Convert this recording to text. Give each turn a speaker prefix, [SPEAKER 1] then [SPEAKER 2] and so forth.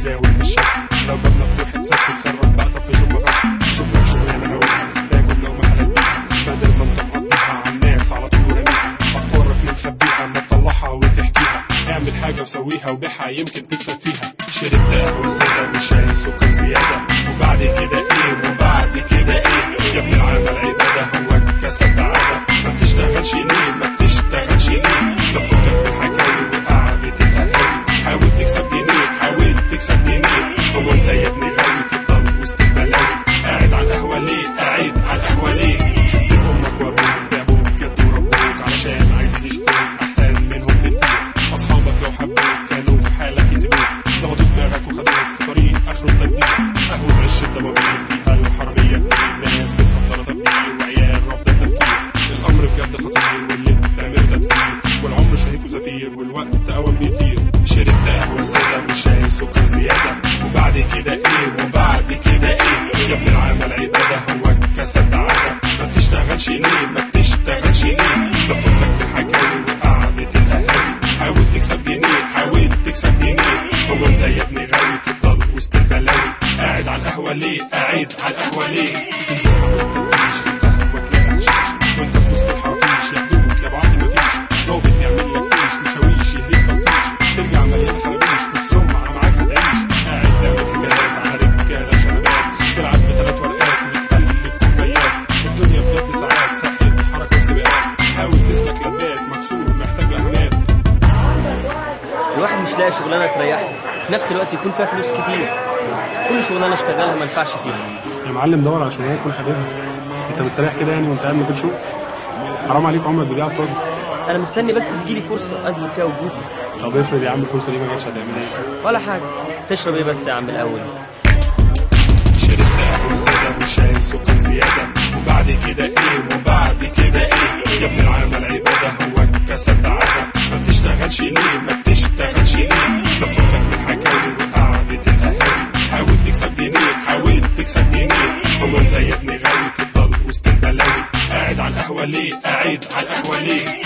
[SPEAKER 1] تزاول بالشك لو باب مفتوح اتسك تتصرف بقى طفش ومفك شوف لك شغلانه هواها تاكل لقمه حلال بيها بدل ما انت مقضيها على الناس على طول ورميها افكارك اللي مخبيها ما تطلعها وتحكيها اعمل حاجه وسويها وبيعها يمكن تكسب فيها شربت قهوه ساده وشاي سكر زياده وبعد كده ايه وبعد كده ايه يا ابن العمل عباده هو كسب عاده ما بتشتغلش ليه ما بتشتغلش ليه لفكك بالحكاوي وقعدة الاهالي حاول تكسب جنيه حاول تكسب جنيه هو انت يا ابني غاوي تفضل وسط البلاوي قاعد على القهوه ليه قاعد على القهوه ليه حسيت امك وابوك بابوك جدوا ربوك علشان عايزين يشوفوك احسن منهم بكتير اصحابك لو حبوك كانوا في حالك يسيبوك ظبطوا دماغك وخدوك في طريق اخره التجديد قهوه عش الضبابير فيها الحراميه كتير ناس بتفضل تفكير وعيال رافضه التفكير الامر بجد خطير واللي بتعمله تبذير والعمر شهيق وزفير والوقت اوام بيطير شربت قهوه ساده وشاي سكر زياده وبعد كده ايه وبعد كده ايه يا ابن العمل عباده هو كسب عاده ما بتشتغلش ليه ما بتشتغلش ليه بفكك بحكاوي وقعدة الاهالي حاول تكسب جنيه حاول تكسب جنيه هو انت يا ابني غاوي تفضل وسط البلاوي قاعد على القهوه ليه قاعد على القهوه ليه تنزل حمام تفتيش في القهوه تلاقي حشيش وانت في وسط الحرافيش ياخدوك يا بعض مفيش ظابط يعمل لك فيش وشاويش يهريك تلطيش ترجع مليان خرابيش والسمعه معاك هتعيش قاعد تعمل حكايات على رجاله وشنبات تلعب بثلاث ورقات وتقلب كوبايات الدنيا بجد ساعات ساحل حركات سباقات حاول تسلك لبات مكسور محتاج رهانات
[SPEAKER 2] الواحد مش لاقي شغلانه تريحه في نفس الوقت يكون فيها فلوس كتير كل شغلانه اشتغلها ما ينفعش فيها
[SPEAKER 3] يا معلم دور على شغلانه تكون حاببها انت مستريح كده يعني وانت قاعد من غير شغل حرام عليك عمرك بيضيع على الفاضي
[SPEAKER 2] انا مستني بس تجيلي فرصه اثبت فيها وجودي
[SPEAKER 3] طب افرض يا عم الفرصه دي ما جاتش هتعمل ايه؟
[SPEAKER 2] ولا حاجه تشرب ايه بس يا عم الاول
[SPEAKER 1] شربت قهوة سادة وشاي سكر زيادة وبعد كده ايه وبعد كده ايه يا ابن العمل عبادة هو كسب عادة ما بتشتغلش ليه ما بتشتغلش ليه بفكك بالحكاوي وقعدة الاهالي حاول تكسب جنيه حاول تكسب جنيه هو انت يا ابني غاوي تفضل وسط البلاوي قاعد على القهوة ليه قاعد على القهوة ليه